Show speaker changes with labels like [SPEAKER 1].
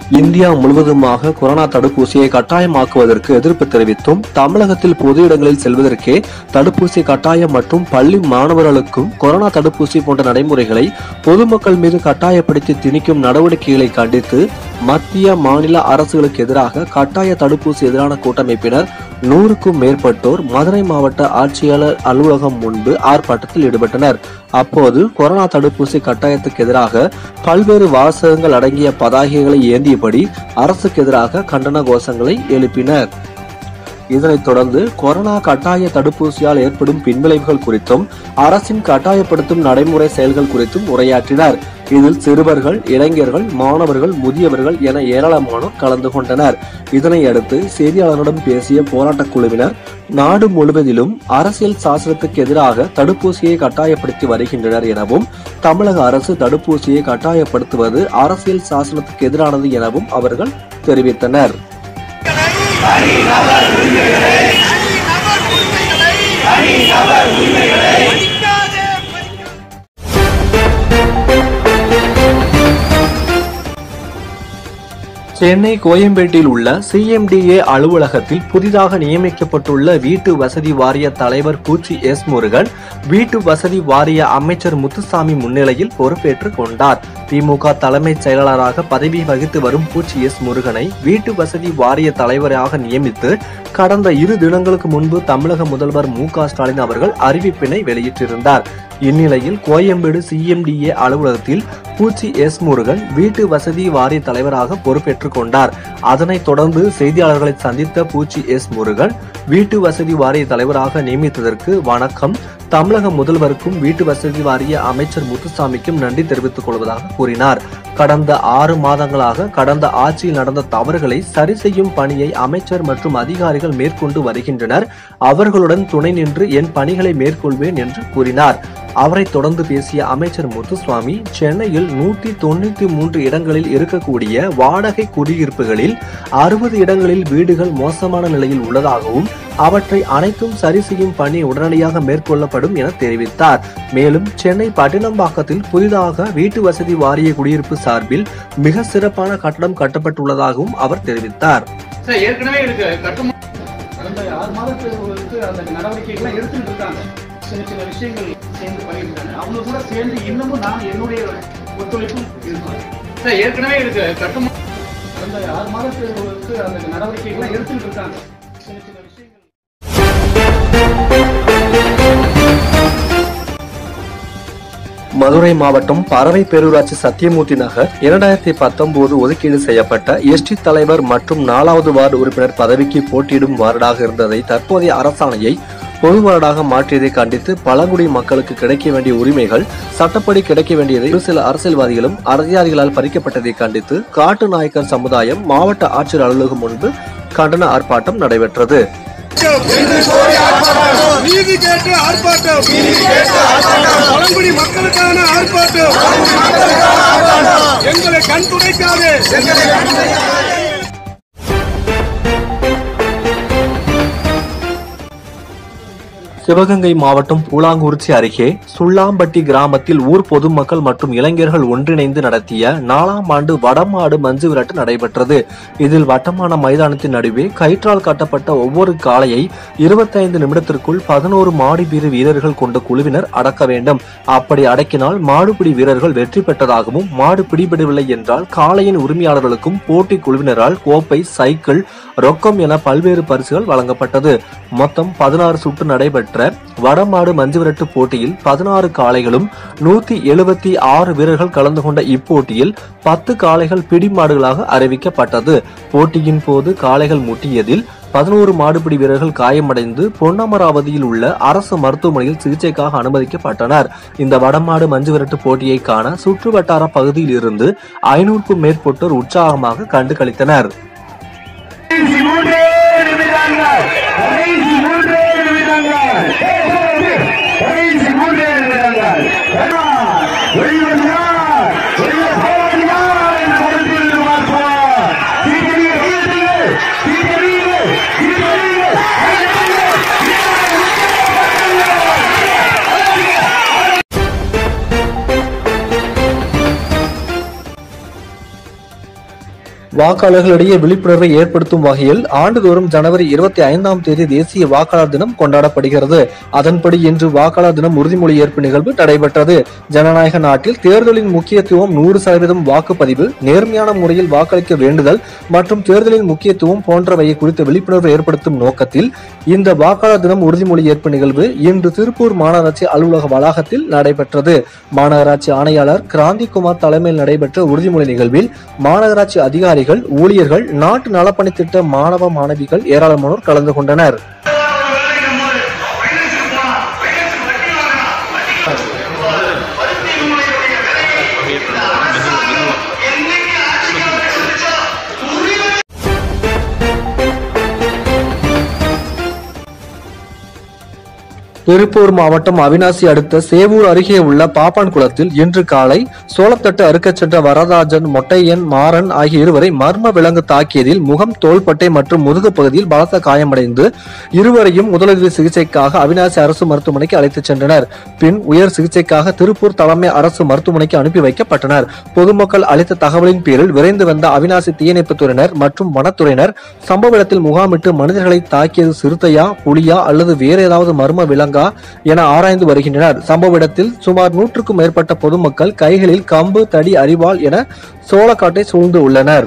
[SPEAKER 1] India முழுவதுமாக corona தடுப்பூசியை கட்டாயமாக்குவதற்கு எதிர்ப்பு தெரிவித்தும் தமிழகத்தில் பொது இடங்களில் செல்வதற்கே தடுப்பூசி கட்டாயம் மற்றும் பள்ளி மாணவர்களுக்கும் கொரோனா தடுப்பூசி போன்ற நடைமுறைகளை பொதுமக்கள் மீது கட்டாயப்படுத்தி திணிக்கும் நடவடிக்கைகளை கண்டித்து மத்திய மாநில அரசுகளுக்கு எதிராக கட்டாய தடுப்பூசி எதிரான கூட்டமைப்பினர் நூறுக்கும் மேற்பட்டோர் மதுரை மாவட்ட ஆட்சியாளர் அலுவலகம் முன்பு ஆர்ப்பாட்டத்தில் ஈடுபட்டனர் அப்போது கொரோனா தடுப்பூசி கட்டாயத்துக்கு எதிராக பல்வேறு வாசகங்கள் அடங்கிய பதாகைகளை ஏந்தியபடி அரசுக்கு எதிராக கண்டன கோஷங்களை எழுப்பினர் இதனைத் தொடர்ந்து கொரோனா கட்டாய தடுப்பூசியால் ஏற்படும் பின்விளைவுகள் குறித்தும் அரசின் கட்டாயப்படுத்தும் நடைமுறை செயல்கள் குறித்தும் உரையாற்றினார் இதில் சிறுவர்கள் இளைஞர்கள் மாணவர்கள் முதியவர்கள் என ஏராளமானோர் கலந்து கொண்டனர் இதனை அடுத்து செய்தியாளர்களிடம் பேசிய போராட்டக் குழுவினர் நாடு முழுவதிலும் அரசியல் சாசனத்துக்கு எதிராக தடுப்பூசியை கட்டாயப்படுத்தி வருகின்றனர் எனவும் தமிழக அரசு தடுப்பூசியை கட்டாயப்படுத்துவது அரசியல் சாசனத்துக்கு எதிரானது எனவும் அவர்கள் தெரிவித்தனர்
[SPEAKER 2] தனிநபர் உரிமைகளை மதிக்காதே மதிக்காதே
[SPEAKER 1] சென்னை கோயம்பேட்டில் உள்ள சிஎம்டிஏ அலுவலகத்தில் புதிதாக நியமிக்கப்பட்டுள்ள வீட்டு வசதி வாரிய தலைவர் பூச்சி எஸ் முருகன் வீட்டு வசதி வாரிய அமைச்சர் முத்துசாமி முன்னிலையில் பொறுப்பேற்றுக் கொண்டார் திமுக தலைமைச் செயலாளராக பதவி வகித்து வரும் பூச்சி எஸ் முருகனை வீட்டு வசதி வாரிய தலைவராக நியமித்து கடந்த இரு தினங்களுக்கு முன்பு தமிழக முதல்வர் மு க ஸ்டாலின் அவர்கள் அறிவிப்பினை வெளியிட்டிருந்தார் இந்நிலையில் கோயம்பேடு சிஎம்டிஏ அலுவலகத்தில் பூச்சி எஸ் முருகன் வீட்டு வசதி வாரிய தலைவராக பொறுப்பேற்றுக் கொண்டார் அதனைத் தொடர்ந்து செய்தியாளர்களை சந்தித்த பூச்சி எஸ் முருகன் வீட்டு வசதி வாரிய தலைவராக நியமித்ததற்கு வணக்கம் தமிழக முதல்வருக்கும் வீட்டு வசதி வாரிய அமைச்சர் முத்துசாமிக்கும் நன்றி தெரிவித்துக் கொள்வதாக கூறினார் கடந்த ஆறு மாதங்களாக கடந்த ஆட்சியில் நடந்த தவறுகளை சரி செய்யும் பணியை அமைச்சர் மற்றும் அதிகாரிகள் மேற்கொண்டு வருகின்றனர் அவர்களுடன் துணை நின்று என் பணிகளை மேற்கொள்வேன் என்று கூறினார் அவரை தொடர்ந்து பேசிய அமைச்சர் முத்துசுவாமி சென்னையில் நூற்றி தொண்ணூத்தி மூன்று இடங்களில் இருக்கக்கூடிய வாடகை குடியிருப்புகளில் அறுபது இடங்களில் வீடுகள் மோசமான நிலையில் உள்ளதாகவும் அவற்றை அனைத்தும் சரி செய்யும் பணி உடனடியாக மேற்கொள்ளப்படும் என தெரிவித்தார் மேலும் சென்னை பட்டினம்பாக்கத்தில் புதிதாக வீட்டு வசதி வாரிய குடியிருப்பு சார்பில் மிக சிறப்பான கட்டடம் கட்டப்பட்டுள்ளதாகவும் அவர் தெரிவித்தார்
[SPEAKER 3] சார் ஏற்கனவே இருக்கு கட்டுமான
[SPEAKER 4] கடந்த ஆறு மாதத்துக்கு அந்த நடவடிக்கைகள்லாம் எடுத்துட்டு இருக்காங்க சின்ன சின்ன விஷயங்கள் சேர்ந்து பண்ணிட்டு இருக்காங்க அவங்க கூட சேர்ந்து இன்னமும் நான் என்னுடைய ஒத்துழைப்பும் இருக்கும்
[SPEAKER 3] சார் ஏற்கனவே இருக்கு கட்டுமான
[SPEAKER 4] கடந்த ஆறு மாதத்துக்கு அந்த நடவடிக்கைகள்லாம் எடுத்துட்டு இருக்காங்க சின்ன சின்ன விஷயங்கள்
[SPEAKER 1] மதுரை மாவட்டம் பறவை பேரூராட்சி சத்தியமூர்த்தி நகர் இரண்டாயிரத்தி பத்தொன்பது ஒதுக்கீடு செய்யப்பட்ட எஸ்டி தலைவர் மற்றும் நாலாவது வார்டு உறுப்பினர் பதவிக்கு போட்டியிடும் வார்டாக இருந்ததை தற்போதைய அரசாணையை பொது வார்டாக மாற்றியதை கண்டித்து பழங்குடி மக்களுக்கு கிடைக்க வேண்டிய உரிமைகள் சட்டப்படி கிடைக்க வேண்டியதை ஒரு சில அரசியல்வாதிகளும் அதிகாரிகளால் பறிக்கப்பட்டதை கண்டித்து காட்டு நாயக்கர் சமுதாயம் மாவட்ட ஆட்சியர் அலுவலகம் முன்பு கண்டன ஆர்ப்பாட்டம் நடைபெற்றது
[SPEAKER 2] நீதி கேட்டு ஆர்ப்பாட்டம் பழங்குடி மக்களுக்கான ஆர்ப்பாட்டம் எங்களை கண் துடைக்காது
[SPEAKER 1] சிவகங்கை மாவட்டம் பூலாங்குறிச்சி அருகே சுள்ளாம்பட்டி கிராமத்தில் ஊர் பொதுமக்கள் மற்றும் இளைஞர்கள் ஒன்றிணைந்து நடத்திய நாலாம் ஆண்டு வடமாடு மஞ்சு விரட்டு நடைபெற்றது இதில் வட்டமான மைதானத்தின் நடுவே கயிற்றால் கட்டப்பட்ட ஒவ்வொரு காளையை இருபத்தைந்து நிமிடத்திற்குள் பதினோரு மாடுபிடி வீரர்கள் கொண்ட குழுவினர் அடக்க வேண்டும் அப்படி அடக்கினால் மாடுபிடி வீரர்கள் வெற்றி பெற்றதாகவும் மாடு பிடிபடவில்லை என்றால் காளையின் உரிமையாளர்களுக்கும் போட்டி குழுவினரால் கோப்பை சைக்கிள் ரொக்கம் என பல்வேறு பரிசுகள் வழங்கப்பட்டது மொத்தம் பதினாறு சுற்று நடைபெற்ற வடமாடு மஞ்சுவிரட்டு போட்டியில் பதினாறு காளைகளும் நூத்தி எழுபத்தி ஆறு வீரர்கள் கலந்து கொண்ட இப்போட்டியில் பத்து காளைகள் பிடிமாடுகளாக அறிவிக்கப்பட்டது போட்டியின் போது காளைகள் முட்டியதில் பதினோரு மாடுபிடி வீரர்கள் காயமடைந்து பொன்னமராவதியில் உள்ள அரசு மருத்துவமனையில் சிகிச்சைக்காக அனுமதிக்கப்பட்டனர் இந்த வடமாடு மஞ்சுவிரட்டு போட்டியை காண சுற்று வட்டார பகுதியில் இருந்து ஐநூறுக்கும் மேற்பட்டோர் உற்சாகமாக கண்டு களித்தனர் வாக்காளர்களிடையே விழிப்புணர்வை ஏற்படுத்தும் வகையில் ஆண்டுதோறும் ஜனவரி இருபத்தி ஐந்தாம் தேதி தேசிய வாக்காளர் தினம் கொண்டாடப்படுகிறது அதன்படி இன்று வாக்காளர் தினம் உறுதிமொழி ஏற்பு நிகழ்வு நடைபெற்றது ஜனநாயக நாட்டில் தேர்தலின் முக்கியத்துவம் நூறு சதவீதம் வாக்குப்பதிவு நேர்மையான முறையில் வாக்களிக்க வேண்டுதல் மற்றும் தேர்தலின் முக்கியத்துவம் போன்றவை குறித்த விழிப்புணர்வு ஏற்படுத்தும் நோக்கத்தில் இந்த வாக்காளர் தினம் உறுதிமொழி ஏற்பு நிகழ்வு இன்று திருப்பூர் மாநகராட்சி அலுவலக வளாகத்தில் நடைபெற்றது மாநகராட்சி ஆணையாளர் கிராந்திகுமார் தலைமையில் நடைபெற்ற உறுதிமொழி நிகழ்வில் மாநகராட்சி அதிகாரிகள் ஊழியர்கள் நாட்டு நலப்பணித் திட்ட மாணவ மாணவிகள் ஏராளமானோர் கலந்து கொண்டனர் திருப்பூர் மாவட்டம் அவினாசி அடுத்த சேவூர் அருகே உள்ள பாப்பான்குளத்தில் இன்று காலை சோளத்தட்டு அறுக்கச் சென்ற வரதராஜன் மொட்டையன் மாறன் ஆகிய இருவரை மர்ம விலங்கு தாக்கியதில் முகம் தோள்பட்டை மற்றும் முதுகு பகுதியில் பலத்த காயமடைந்து இருவரையும் முதலுதவி சிகிச்சைக்காக அவினாசி அரசு மருத்துவமனைக்கு அழைத்துச் சென்றனர் பின் உயர் சிகிச்சைக்காக திருப்பூர் தலைமை அரசு மருத்துவமனைக்கு அனுப்பி வைக்கப்பட்டனர் பொதுமக்கள் அளித்த தகவலின் பேரில் விரைந்து வந்த அவினாசி தீயணைப்புத் துறையினர் மற்றும் வனத்துறையினர் சம்பவ இடத்தில் முகாமிட்டு மனிதர்களை தாக்கியது சிறுத்தையா புலியா அல்லது வேறு ஏதாவது மர்ம விலங்கா என ஆராய்ந்து வருகின்றனர் சம்பவ இடத்தில் சுமார் நூற்றுக்கும் மேற்பட்ட பொதுமக்கள் கைகளில் கம்பு தடி அரிவாள் என சோளக்காட்டை சூழ்ந்து உள்ளனர்